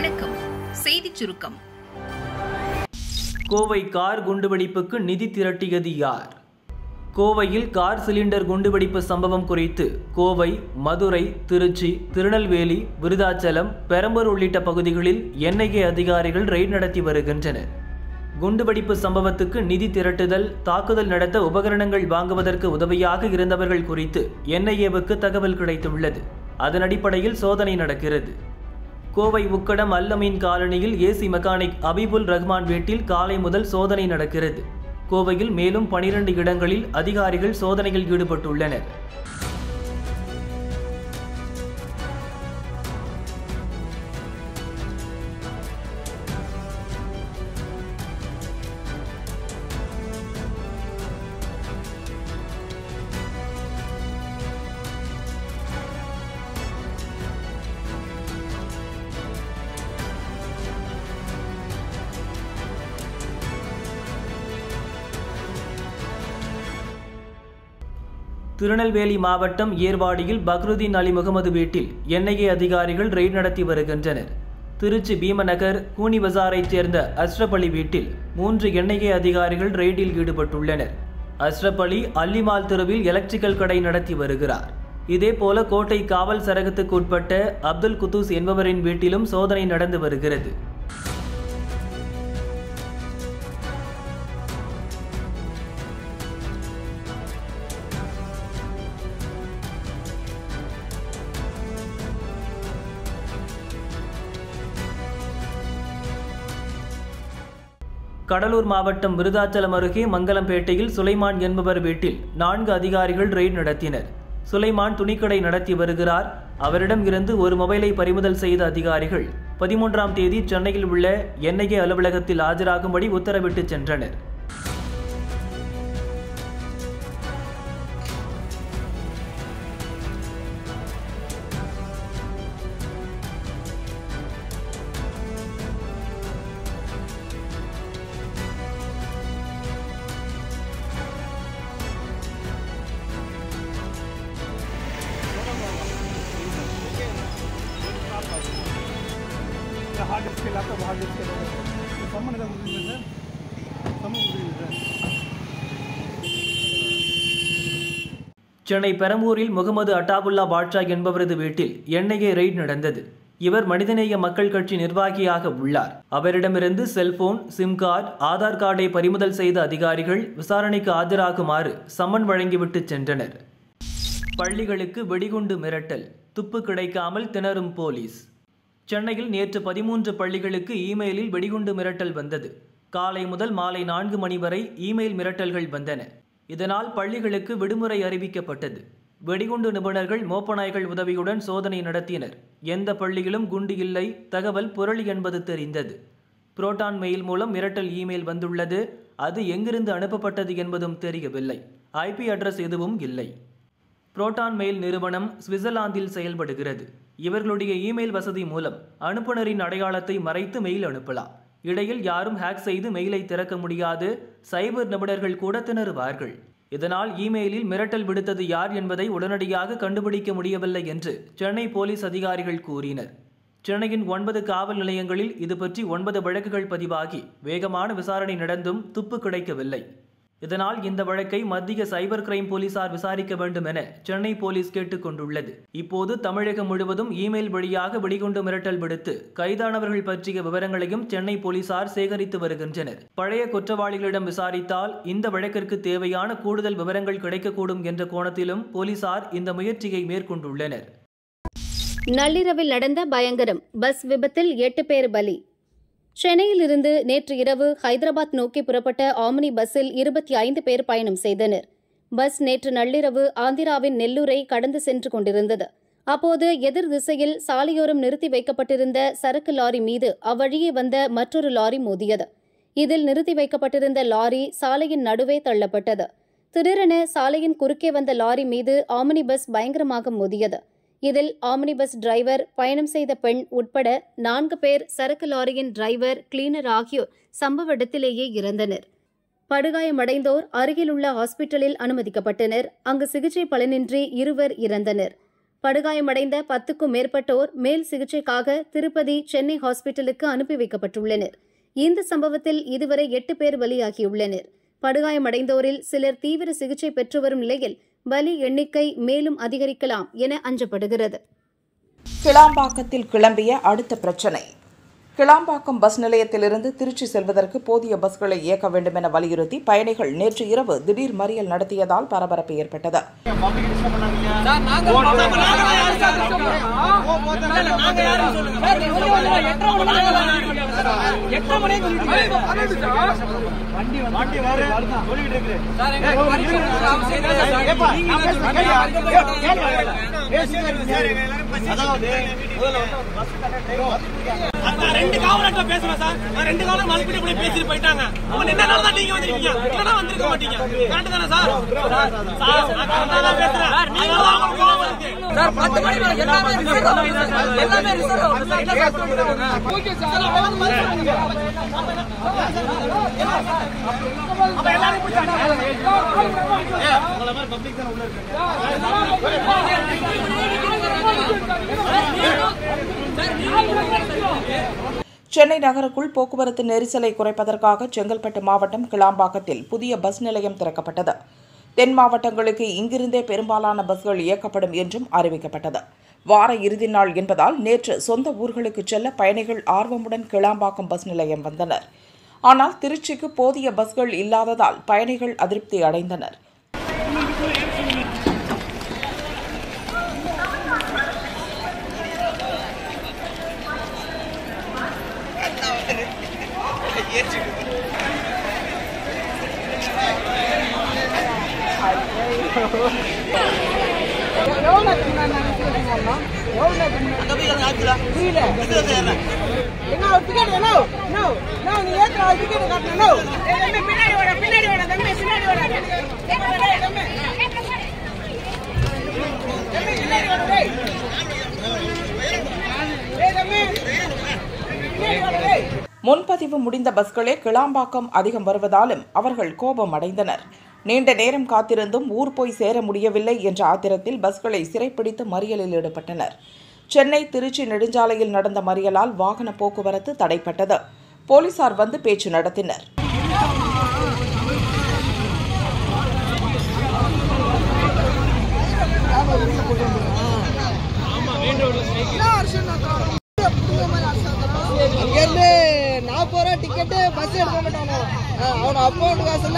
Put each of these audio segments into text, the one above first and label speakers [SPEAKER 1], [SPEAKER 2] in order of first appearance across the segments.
[SPEAKER 1] வணக்கம் செய்திச் சுருக்கம்
[SPEAKER 2] கோவை கார் குண்டுவெடிப்புக்கு நிதி திரட்டியது யார் கோவையில் கார் சிலிண்டர் குண்டுவெடிப்பு சம்பவம் குறித்து கோவை மதுரை திருச்சி திருநெல்வேலி விருதாச்சலம் பெரம்பூர் உள்ளிட்ட பகுதிகளில் என்ஐஏ அதிகாரிகள் ரெய்ட் நடத்தி வருகின்றனர் குண்டுவெடிப்பு சம்பவத்துக்கு நிதி திரட்டுதல் தாக்குதல் நடத்த உபகரணங்கள் வாங்குவதற்கு உதவியாக இருந்தவர்கள் குறித்து என்ஐஏவுக்கு தகவல் கிடைத்துள்ளது அதன் அடிப்படையில் சோதனை நடக்கிறது கோவை உக்கடம் அல்லமீன் காலனியில் ஏசி மெக்கானிக் அபிபுல் ரஹ்மான் வீட்டில் காலை முதல் சோதனை நடக்கிறது கோவையில் மேலும் பனிரெண்டு இடங்களில் அதிகாரிகள் சோதனையில் ஈடுபட்டுள்ளனர் திருநெல்வேலி மாவட்டம் ஏர்வாடியில் பக்ருதீன் அலி முகமது வீட்டில் என்ஐஏ அதிகாரிகள் ரெய்ட் நடத்தி வருகின்றனர் திருச்சி பீமநகர் கூனி பஜாரைச் சேர்ந்த அஸ்ரப் அலி வீட்டில் மூன்று என்ஐஏ அதிகாரிகள் ரெய்டில் ஈடுபட்டுள்ளனர் அஸ்ரப் அலி அல்லிமால் தெருவில் எலக்ட்ரிக்கல் கடை நடத்தி வருகிறார் இதேபோல கோட்டை காவல் சரகத்துக்கு உட்பட்ட அப்துல் குத்தூஸ் என்பவரின் வீட்டிலும் சோதனை நடந்து வருகிறது கடலூர் மாவட்டம் விருதாச்சலம் அருகே மங்கலம்பேட்டையில் சுலைமான் என்பவர் வீட்டில் நான்கு அதிகாரிகள் ரெய்ட் நடத்தினர் சுலைமான் துணிக்கடை நடத்தி வருகிறார் அவரிடம் இருந்து ஒரு மொபைலை பறிமுதல் செய்த அதிகாரிகள் பதிமூன்றாம் தேதி சென்னையில் உள்ள என்ஐஏ அலுவலகத்தில் ஆஜராகும்படி உத்தரவிட்டு சென்றனர்
[SPEAKER 3] हार्ड डिस्क के लैपटॉप हार्ड डिस्क के तो सम्मान का मुझे सर सम्मान मुझे सर
[SPEAKER 2] சென்னை பெரம்பூரில் முகமது அட்டாபுல்லா பாட்ஷா என்பவரது வீட்டில் என்ஐஏ ரெய்ட் நடந்தது இவர் மனிதநேய மக்கள் கட்சி நிர்வாகியாக உள்ளார் அவரிடமிருந்து செல்போன் சிம் கார்டு ஆதார் கார்டை பறிமுதல் செய்த அதிகாரிகள் விசாரணைக்கு ஆஜராகுமாறு சம்மன் வழங்கிவிட்டு சென்றனர் பள்ளிகளுக்கு வெடிகுண்டு மிரட்டல் துப்பு கிடைக்காமல் திணறும் போலீஸ் சென்னையில் நேற்று பதிமூன்று பள்ளிகளுக்கு இமெயிலில் வெடிகுண்டு மிரட்டல் வந்தது காலை முதல் மாலை நான்கு மணி வரை இமெயில் மிரட்டல்கள் வந்தன இதனால் பள்ளிகளுக்கு விடுமுறை அறிவிக்கப்பட்டது வெடிகுண்டு நிபுணர்கள் மோப்பநாய்கள் உதவியுடன் சோதனை நடத்தினர் எந்த பள்ளியிலும் குண்டு இல்லை தகவல் புரளி என்பது தெரிந்தது புரோட்டான் மெயில் மூலம் மிரட்டல் இமெயில் வந்துள்ளது அது எங்கிருந்து அனுப்பப்பட்டது என்பதும் தெரியவில்லை ஐபி அட்ரஸ் எதுவும் இல்லை புரோட்டான் மெயில் நிறுவனம் சுவிட்சர்லாந்தில் செயல்படுகிறது இவர்களுடைய இமெயில் வசதி மூலம் அனுப்புநரின் அடையாளத்தை மறைத்து மெயில் அனுப்பலாம் இடையில் யாரும் ஹேக் செய்து மெயிலை திறக்க முடியாது சைபர் நிபுணர்கள் கூட திணறுவார்கள் இதனால் இமெயிலில் மிரட்டல் விடுத்தது யார் என்பதை உடனடியாக கண்டுபிடிக்க முடியவில்லை என்று சென்னை போலீஸ் அதிகாரிகள் கூறினர் சென்னையின் ஒன்பது காவல் நிலையங்களில் இது பற்றி ஒன்பது வழக்குகள் பதிவாகி வேகமான விசாரணை நடந்தும் துப்பு கிடைக்கவில்லை இதனால் இந்த வழக்கை மத்திய சைபர் கிரைம் போலீசார் விசாரிக்க வேண்டும் என சென்னை போலீஸ் கேட்டுக்கொண்டுள்ளது இப்போது தமிழகம் முழுவதும் இமெயில் வழியாக வெடிகுண்டு மிரட்டல் விடுத்து கைதானவர்கள் பற்றிய விவரங்களையும் சென்னை போலீசார் சேகரித்து வருகின்றனர் பழைய குற்றவாளிகளிடம் விசாரித்தால் இந்த வழக்கிற்கு தேவையான கூடுதல் விவரங்கள் கிடைக்கக்கூடும் என்ற கோணத்திலும் போலீசார் இந்த முயற்சியை மேற்கொண்டுள்ளனர்
[SPEAKER 4] நள்ளிரவில் நடந்த பயங்கரம் பஸ் விபத்தில் எட்டு பேர் பலி சென்னையிலிருந்து நேற்று இரவு ஹைதராபாத் நோக்கி புறப்பட்ட ஆம்னி பஸ்ஸில் இருபத்தி ஐந்து பேர் பயணம் செய்தனர் பஸ் நேற்று நள்ளிரவு ஆந்திராவின் நெல்லூரை கடந்து சென்று கொண்டிருந்தது அப்போது எதிர் திசையில் சாலையோரம் நிறுத்தி வைக்கப்பட்டிருந்த சரக்கு லாரி மீது அவ்வழியே வந்த மற்றொரு லாரி மோதியது இதில் நிறுத்தி வைக்கப்பட்டிருந்த லாரி சாலையின் நடுவே தள்ளப்பட்டது திடீரென சாலையின் குறுக்கே வந்த லாரி மீது ஆம்னி பஸ் பயங்கரமாக மோதியது இதில் ஆம்னி பஸ் டிரைவர் பயணம் செய்த பெண் உட்பட நான்கு பேர் சரக்கு லாரியின் டிரைவர் கிளீனர் ஆகியோர் சம்பவ இடத்திலேயே இறந்தனர் படுகாயமடைந்தோர் அருகிலுள்ள ஹாஸ்பிட்டலில் அனுமதிக்கப்பட்டனர் அங்கு சிகிச்சை பலனின்றி இருவர் இறந்தனர் படுகாயமடைந்த பத்துக்கும் மேற்பட்டோர் மேல் சிகிச்சைக்காக திருப்பதி சென்னை ஹாஸ்பிட்டலுக்கு அனுப்பி வைக்கப்பட்டுள்ளனர் இந்த சம்பவத்தில் இதுவரை எட்டு பேர் பலியாகியுள்ளனர் படுகாயமடைந்தோரில் சிலர் தீவிர சிகிச்சை பெற்று வரும் நிலையில் பலி எண்ணிக்கை மேலும் அதிகரிக்கலாம் என அஞ்சப்படுகிறது
[SPEAKER 5] கிளாம்பாக்கத்தில் கிளம்பிய அடுத்த பிரச்சனை கிளாம்பாக்கம் பஸ் நிலையத்திலிருந்து திருச்சி செல்வதற்கு போதிய பஸ்களை இயக்க வேண்டும் என வலியுறுத்தி பயணிகள் நேற்று இரவு திடீர் மறியல் நடத்தியதால் பரபரப்பு ஏற்பட்டது
[SPEAKER 6] நான் ரெண்டு காவலர்கிட்ட பேசுறேன் சார் நான் ரெண்டு காவலர் மலைப்பிட்டு இப்படி பேசிட்டு போயிட்டாங்க அவங்க நின்னா தான் நீங்க வந்திருக்கீங்க இல்லனா வந்திருக்க மாட்டீங்க கரெக்ட் தானே சார் சார் நான் கரெக்டா தான் பேசுறேன் நீங்க அவங்க கோவம் வருது சார் பத்து மணி மேல எல்லாமே ரிசர்வ் எல்லாமே ரிசர்வ் ஓகே சார் அப்ப எல்லாரும்
[SPEAKER 5] சென்னை நகருக்குள் போக்குவரத்து நெரிசலை குறைப்பதற்காக செங்கல்பட்டு மாவட்டம் கிளாம்பாக்கத்தில் புதிய பஸ் நிலையம் திறக்கப்பட்டது தென் மாவட்டங்களுக்கு இங்கிருந்தே பெரும்பாலான பஸ்கள் இயக்கப்படும் என்றும் அறிவிக்கப்பட்டது வார இறுதி நாள் என்பதால் நேற்று சொந்த ஊர்களுக்கு செல்ல பயணிகள் ஆர்வமுடன் கிளாம்பாக்கம் பஸ் நிலையம் வந்தனர் ஆனால் திருச்சிக்கு போதிய பஸ்கள் இல்லாததால் பயணிகள் அதிருப்தி அடைந்தனர் முன்பதிவு முடிந்த பஸ்களே கிளாம்பாக்கம் அதிகம் வருவதாலும் அவர்கள் கோபம் அடைந்தனர் நீண்ட நேரம் காத்திருந்தும் ஊர் போய் சேர முடியவில்லை என்ற ஆத்திரத்தில் பஸ்களை சிறைப்பிடித்து மறியலில் ஈடுபட்டனர் சென்னை திருச்சி நெடுஞ்சாலையில் நடந்த மறியலால் வாகன போக்குவரத்து தடைப்பட்டது போலீசார் வந்து பேச்சு நடத்தினர்
[SPEAKER 7] இங்கேருந்து நாற்பது ரூபா டிக்கெட்டு பஸ் எடுக்க மாட்டானோ அவனோட அமௌண்ட் காசுல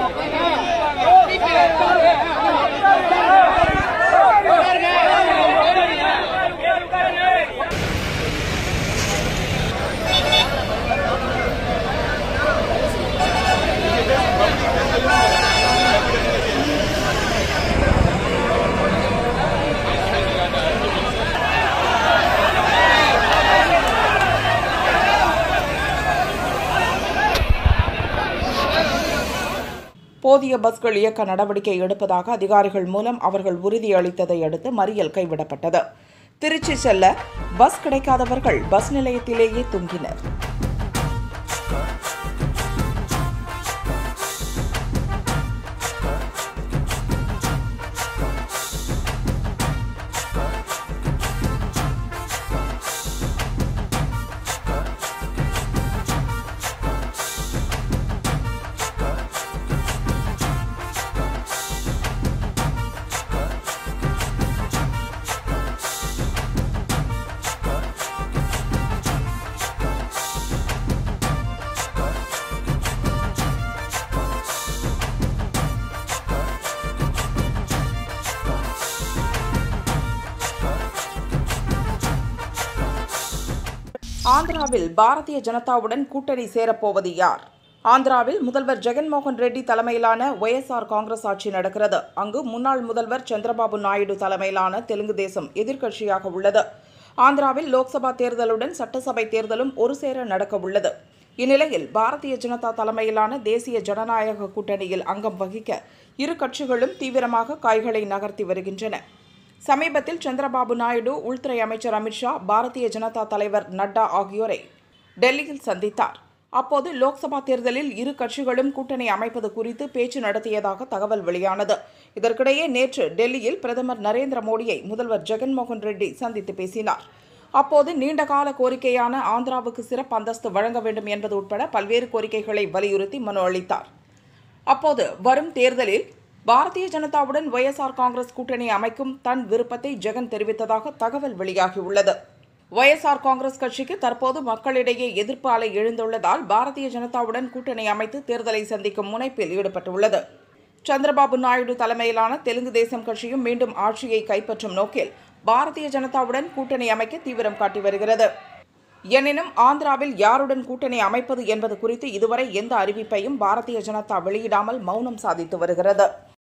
[SPEAKER 5] போதிய பஸ்கள் இயக்க நடவடிக்கை எடுப்பதாக அதிகாரிகள் மூலம் அவர்கள் உறுதியளித்ததை அடுத்து மறியல் கைவிடப்பட்டது திருச்சி செல்ல பஸ் கிடைக்காதவர்கள் பஸ் நிலையத்திலேயே தூங்கினர் ஆந்திராவில் பாரதிய ஜனதாவுடன் கூட்டணி சேரப்போவது யார் ஆந்திராவில் முதல்வர் ஜெகன்மோகன் ரெட்டி தலைமையிலான ஒய்எஸ்ஆர் காங்கிரஸ் ஆட்சி நடக்கிறது அங்கு முன்னாள் முதல்வர் சந்திரபாபு நாயுடு தலைமையிலான தெலுங்கு தேசம் எதிர்க்கட்சியாக உள்ளது ஆந்திராவில் லோக்சபா தேர்தலுடன் சட்டசபை தேர்தலும் ஒரு சேர நடக்க உள்ளது இந்நிலையில் பாரதிய ஜனதா தலைமையிலான தேசிய ஜனநாயக கூட்டணியில் அங்கம் வகிக்க இரு கட்சிகளும் தீவிரமாக காய்களை நகர்த்தி வருகின்றன சமீபத்தில் சந்திரபாபு நாயுடு உள்துறை அமைச்சர் அமித்ஷா பாரதிய ஜனதா தலைவர் நட்டா ஆகியோரை டெல்லியில் சந்தித்தார் அப்போது லோக்சபா தேர்தலில் இரு கட்சிகளும் கூட்டணி அமைப்பது குறித்து பேச்சு நடத்தியதாக தகவல் வெளியானது இதற்கிடையே நேற்று டெல்லியில் பிரதமர் நரேந்திர மோடியை முதல்வர் ஜெகன்மோகன் ரெட்டி சந்தித்து பேசினார் அப்போது நீண்டகால கோரிக்கையான ஆந்திராவுக்கு சிறப்பு அந்தஸ்து வழங்க வேண்டும் என்பது உட்பட பல்வேறு கோரிக்கைகளை வலியுறுத்தி மனு அளித்தார் அப்போது வரும் தேர்தலில் பாரதிய ஜனதாவுடன் ஒய்எஸ்ஆர் காங்கிரஸ் கூட்டணி அமைக்கும் தன் விருப்பத்தை ஜெகன் தெரிவித்ததாக தகவல் வெளியாகியுள்ளது ஒய்எஸ்ஆர் காங்கிரஸ் கட்சிக்கு தற்போது மக்களிடையே எதிர்ப்பு அலை எழுந்துள்ளதால் பாரதிய ஜனதாவுடன் கூட்டணி அமைத்து தேர்தலை சந்திக்கும் முனைப்பில் ஈடுபட்டுள்ளது சந்திரபாபு நாயுடு தலைமையிலான தெலுங்கு தேசம் கட்சியும் மீண்டும் ஆட்சியை கைப்பற்றும் நோக்கில் பாரதிய ஜனதாவுடன் கூட்டணி அமைக்க தீவிரம் காட்டி வருகிறது எனினும் ஆந்திராவில் யாருடன் கூட்டணி அமைப்பது என்பது குறித்து இதுவரை எந்த அறிவிப்பையும் பாரதிய ஜனதா வெளியிடாமல் மௌனம் சாதித்து வருகிறது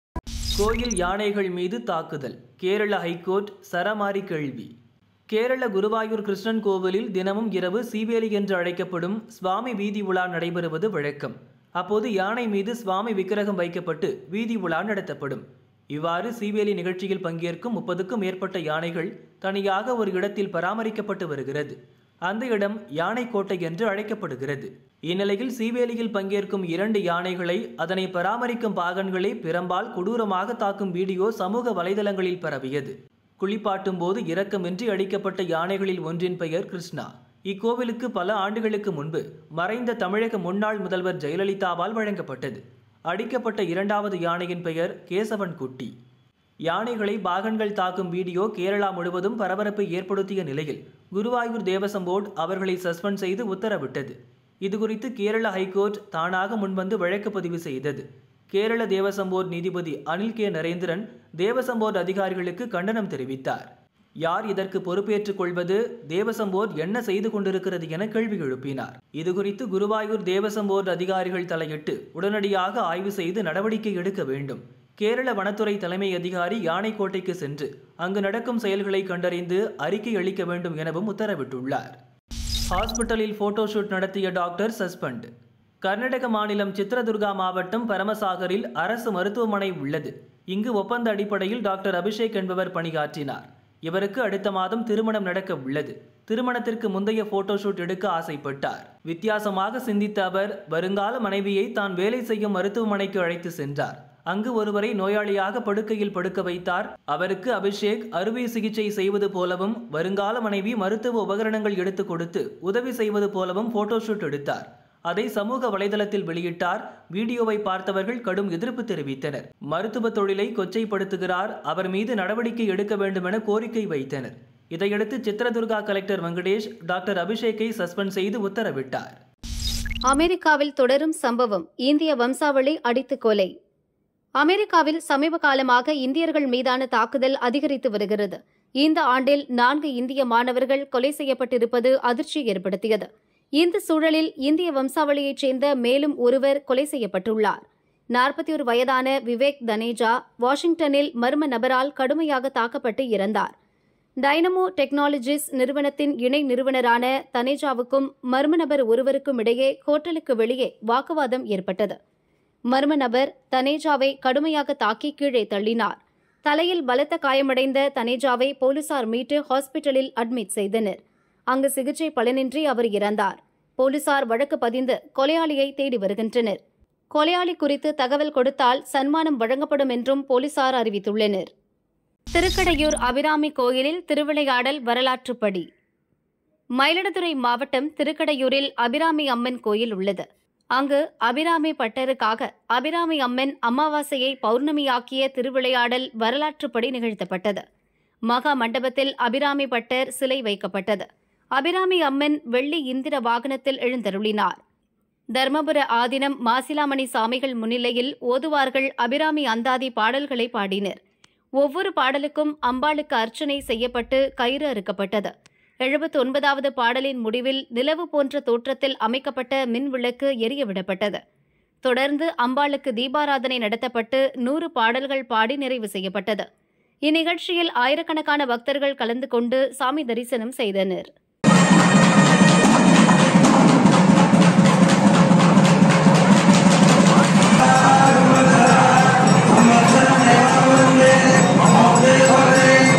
[SPEAKER 2] கோயில் யானைகள் மீது தாக்குதல் கேரள ஹைகோர்ட் சரமாரி கேள்வி கேரள குருவாயூர் கிருஷ்ணன் கோவிலில் தினமும் இரவு சீவேலி என்று அழைக்கப்படும் சுவாமி வீதி உலா நடைபெறுவது வழக்கம் அப்போது யானை மீது சுவாமி விக்கிரகம் வைக்கப்பட்டு வீதி உலா நடத்தப்படும் இவ்வாறு சீவேலி நிகழ்ச்சியில் பங்கேற்கும் முப்பதுக்கும் மேற்பட்ட யானைகள் தனியாக ஒரு இடத்தில் பராமரிக்கப்பட்டு வருகிறது அந்த இடம் யானை கோட்டை என்று அழைக்கப்படுகிறது இந்நிலையில் சீவேலியில் பங்கேற்கும் இரண்டு யானைகளை அதனை பராமரிக்கும் பாகன்களை பிறம்பால் கொடூரமாக தாக்கும் வீடியோ சமூக வலைதளங்களில் பரவியது குளிப்பாட்டும் போது இரக்கமின்றி அடிக்கப்பட்ட யானைகளில் ஒன்றின் பெயர் கிருஷ்ணா இக்கோவிலுக்கு பல ஆண்டுகளுக்கு முன்பு மறைந்த தமிழக முன்னாள் முதல்வர் ஜெயலலிதாவால் வழங்கப்பட்டது அடிக்கப்பட்ட இரண்டாவது யானையின் பெயர் கேசவன் குட்டி யானைகளை பாகன்கள் தாக்கும் வீடியோ கேரளா முழுவதும் பரபரப்பை ஏற்படுத்திய நிலையில் குருவாயூர் தேவசம் போர்டு அவர்களை சஸ்பெண்ட் செய்து உத்தரவிட்டது இதுகுறித்து கேரள ஹைகோர்ட் தானாக முன்வந்து வழக்கு பதிவு செய்தது கேரள தேவசம் போர்டு நீதிபதி அனில் கே நரேந்திரன் தேவசம் போர்டு அதிகாரிகளுக்கு கண்டனம் தெரிவித்தார் யார் இதற்கு பொறுப்பேற்றுக் கொள்வது தேவசம் போர்டு என்ன செய்து கொண்டிருக்கிறது என கேள்வி எழுப்பினார் இதுகுறித்து குருவாயூர் தேவசம் போர்டு அதிகாரிகள் தலையிட்டு உடனடியாக ஆய்வு செய்து நடவடிக்கை எடுக்க வேண்டும் கேரள வனத்துறை தலைமை அதிகாரி யானைக்கோட்டைக்கு சென்று அங்கு நடக்கும் செயல்களை கண்டறிந்து அறிக்கை அளிக்க வேண்டும் எனவும் உத்தரவிட்டுள்ளார் ஹாஸ்பிட்டலில் போட்டோஷூட் நடத்திய டாக்டர் சஸ்பெண்ட் கர்நாடக மாநிலம் சித்ரதுர்கா மாவட்டம் பரமசாகரில் அரசு மருத்துவமனை உள்ளது இங்கு ஒப்பந்த அடிப்படையில் டாக்டர் அபிஷேக் என்பவர் பணியாற்றினார் இவருக்கு அடுத்த மாதம் திருமணம் நடக்க உள்ளது திருமணத்திற்கு முந்தைய போட்டோஷூட் எடுக்க ஆசைப்பட்டார் வித்தியாசமாக சிந்தித்த அவர் வருங்கால மனைவியை தான் வேலை செய்யும் மருத்துவமனைக்கு அழைத்து சென்றார் அங்கு ஒருவரை நோயாளியாக படுக்கையில் படுக்க வைத்தார் அவருக்கு அபிஷேக் அறுவை சிகிச்சை செய்வது போலவும் வருங்கால மனைவி மருத்துவ உபகரணங்கள் எடுத்து கொடுத்து உதவி செய்வது போலவும் போட்டோஷூட் எடுத்தார் அதை சமூக வலைதளத்தில் வெளியிட்டார் வீடியோவை பார்த்தவர்கள் கடும் எதிர்ப்பு தெரிவித்தனர் மருத்துவ தொழிலை கொச்சைப்படுத்துகிறார் அவர் மீது நடவடிக்கை எடுக்க வேண்டும் என கோரிக்கை வைத்தனர் இதையடுத்து சித்ரதுர்கா கலெக்டர் வெங்கடேஷ் டாக்டர் அபிஷேக்கை சஸ்பெண்ட் செய்து உத்தரவிட்டார்
[SPEAKER 4] அமெரிக்காவில் தொடரும் சம்பவம் இந்திய வம்சாவளி அடித்து கொலை அமெரிக்காவில் சமீப காலமாக இந்தியர்கள் மீதான தாக்குதல் அதிகரித்து வருகிறது இந்த ஆண்டில் நான்கு இந்திய மாணவர்கள் கொலை செய்யப்பட்டிருப்பது அதிர்ச்சி ஏற்படுத்தியது இந்த சூழலில் இந்திய வம்சாவளியைச் சேர்ந்த மேலும் ஒருவர் கொலை செய்யப்பட்டுள்ளார் நாற்பத்தி ஒரு வயதான விவேக் தனேஜா வாஷிங்டனில் மர்ம நபரால் கடுமையாக தாக்கப்பட்டு இறந்தார் டைனமோ டெக்னாலஜிஸ் நிறுவனத்தின் இணை நிறுவனரான தனேஜாவுக்கும் மர்ம நபர் ஒருவருக்கும் இடையே ஹோட்டலுக்கு வெளியே வாக்குவாதம் ஏற்பட்டது மர்ம நபர் தனேஜாவை கடுமையாக தாக்கி கீழே தள்ளினார் தலையில் பலத்த காயமடைந்த தனேஜாவை போலீசார் மீட்டு ஹாஸ்பிட்டலில் அட்மிட் செய்தனர் அங்கு சிகிச்சை பலனின்றி அவர் இறந்தார் போலீசார் வழக்கு பதிந்து கொலையாளியை தேடி வருகின்றனர் கொலையாளி குறித்து தகவல் கொடுத்தால் சன்மானம் வழங்கப்படும் என்றும் போலீசார் அறிவித்துள்ளனர் திருக்கடையூர் அபிராமி கோயிலில் திருவிளையாடல் வரலாற்றுப்படி மயிலாடுதுறை மாவட்டம் திருக்கடையூரில் அபிராமி அம்மன் கோயில் உள்ளது அங்கு அபிராமி பட்டருக்காக அபிராமி அம்மன் அமாவாசையை பௌர்ணமியாக்கிய திருவிளையாடல் வரலாற்றுப்படி நிகழ்த்தப்பட்டது மகா மண்டபத்தில் அபிராமி பட்டர் சிலை வைக்கப்பட்டது அபிராமி அம்மன் வெள்ளி இந்திர வாகனத்தில் எழுந்தருளினார் தர்மபுர ஆதினம் மாசிலாமணி சாமிகள் முன்னிலையில் ஓதுவார்கள் அபிராமி அந்தாதி பாடல்களை பாடினர் ஒவ்வொரு பாடலுக்கும் அம்பாளுக்கு அர்ச்சனை செய்யப்பட்டு கயிறு அறுக்கப்பட்டது எழுபத்தி ஒன்பதாவது பாடலின் முடிவில் நிலவு போன்ற தோற்றத்தில் அமைக்கப்பட்ட மின் விளக்கு எரியவிடப்பட்டது தொடர்ந்து அம்பாளுக்கு தீபாராதனை நடத்தப்பட்டு நூறு பாடல்கள் பாடி நிறைவு செய்யப்பட்டது இந்நிகழ்ச்சியில் ஆயிரக்கணக்கான பக்தர்கள் கலந்து கொண்டு சாமி தரிசனம் செய்தனர்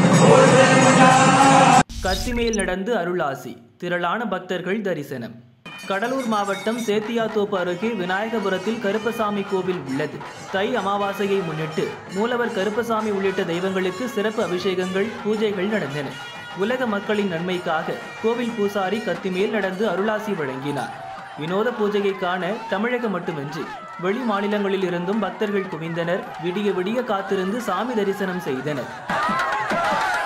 [SPEAKER 2] கத்திமேல் நடந்து அருளாசி திரளான பக்தர்கள் தரிசனம் கடலூர் மாவட்டம் சேத்தியாத்தோப்பு அருகே விநாயகபுரத்தில் கருப்பசாமி கோவில் உள்ளது தை அமாவாசையை முன்னிட்டு மூலவர் கருப்பசாமி உள்ளிட்ட தெய்வங்களுக்கு சிறப்பு அபிஷேகங்கள் பூஜைகள் நடந்தன உலக மக்களின் நன்மைக்காக கோவில் பூசாரி கத்திமேல் நடந்து அருளாசி வழங்கினார் வினோத பூஜையை காண தமிழகம் மட்டுமின்றி வெளி மாநிலங்களில் இருந்தும் பக்தர்கள் குவிந்தனர் விடிய விடிய காத்திருந்து சாமி தரிசனம் செய்தனர்